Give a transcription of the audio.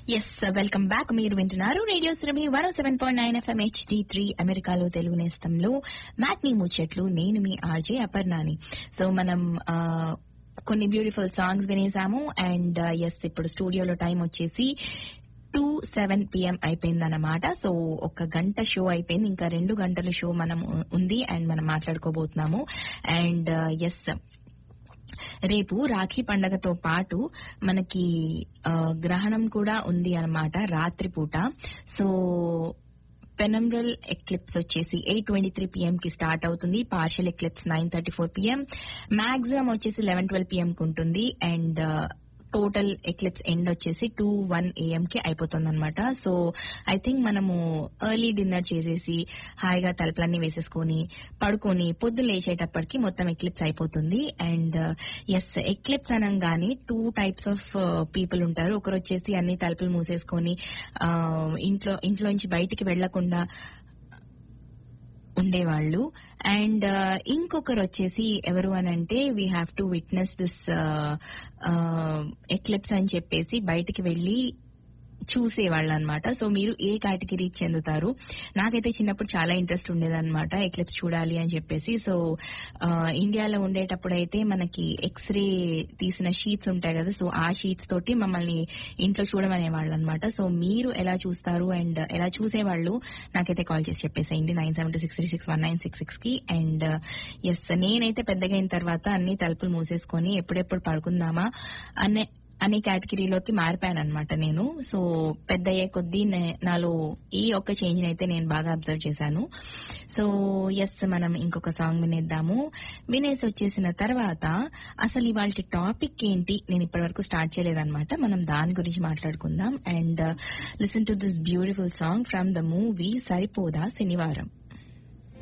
yes welcome back మీరు వింటున్నారు radio Surabhi one seven point nine FM HD three అమెరికాలో Telugu నేస్తంలో matinee ముచ్చట్లు నేను మీ ఆర్జే అపర్ణాని సో మనం ఆ, కొన్ని బ్యూటిఫుల్ సాంగ్స్ వినేసాము అండ్ ఎస్ ఇప్పుడు స్టూడియోలో టైం వచ్చేసి టూ సెవెన్ పిఎం అయిపోయిందన్నమాట సో ఒక గంట షో అయిపోయింది ఇంకా రెండు గంటల షో మనం ఉంది అండ్ మనం మాట్లాడుకోబోతున్నాము అండ్ ఎస్ రేపు రాఖీ పండగతో పాటు మనకి ఆ, గ్రహణం కూడా ఉంది అన్నమాట రాత్రిపూట సో పెనంబ్రల్ ఎక్లిప్స్ వచ్చేసి ఎయిట్ ట్వంటీ త్రీ పిఎం కి స్టార్ట్ అవుతుంది partial eclipse nine thirty four PM maximum వచ్చేసి లెవెన్ ట్వెల్వ్ పిఎం కి ఉంటుంది అండ్ టోటల్ ఎక్లిప్స్ ఎండ్ వచ్చేసి టూ వన్ ఏఎం కి అయిపోతుంది అనమాట సో ఐ థింక్ మనము ఎర్లీ డిన్నర్ చేసేసి హాయిగా తలుపులన్నీ వేసేసుకొని పడుకొని పొద్దున్న లేచేటప్పటికి మొత్తం ఎక్లిప్స్ అయిపోతుంది అండ్ ఎస్ ఎక్లిప్స్ అనగానే టూ టైప్స్ ఆఫ్ పీపుల్ ఉంటారు ఒకరు వచ్చేసి అన్ని తలుపులు మూసేసుకొని ఆ, ఇంట్లో ఇంట్లో నుంచి బయటికి వెళ్లకుండా ఉండేవాళ్ళు అండ్ ఇంకొకరు వచ్చేసి ఎవరు అని అంటే we have to witness this eclipse అని చెప్పేసి బయటికి వెళ్లి చూసేవాళ్ళు అనమాట సో మీరు ఏ కేటగిరీ చెందుతారు నాకైతే చిన్నప్పుడు చాలా ఇంట్రెస్ట్ ఉండేదన్నమాట ఎక్లిప్స్ చూడాలి అని చెప్పేసి సో ఆ, ఇండియాలో ఉండేటప్పుడు అయితే మనకి ఎక్స్రే తీసిన షీట్స్ ఉంటాయి కదా సో ఆ షీట్స్ తోటి మమ్మల్ని ఇంట్లో చూడమనేవాళ్ళు అనమాట సో మీరు ఎలా చూస్తారు అండ్ ఎలా చూసేవాళ్ళు నాకైతే కాల్ చేసి చెప్పేసేయండి nine seven two six three six one nine six six కి అండ్ ఎస్ నేనైతే పెద్దగా అయిన తర్వాత అన్ని తలుపులు మూసేసుకొని ఎప్పుడెప్పుడు పడుకుందామా అనే అనే కేటగిరీలోకి మారిపోయాను అనమాట నేను సో పెద్ద అయ్యే కొద్దీ నే- నాలో ఈ ఒక్క చేంజ్ అయితే నేను బాగా అబ్జర్వ్ చేశాను సో ఎస్ మనం ఇంకొక సాంగ్ వినేద్దాము వినేసి వచ్చేసిన తర్వాత అసలు ఇవాళ టాపిక్ ఏంటి నేను ఇప్పటివరకు స్టార్ట్ చేయలేదన్నమాట మనం దాని గురించి మాట్లాడుకుందాం and listen to this beautiful song from the movie Saripodhaa శనివారం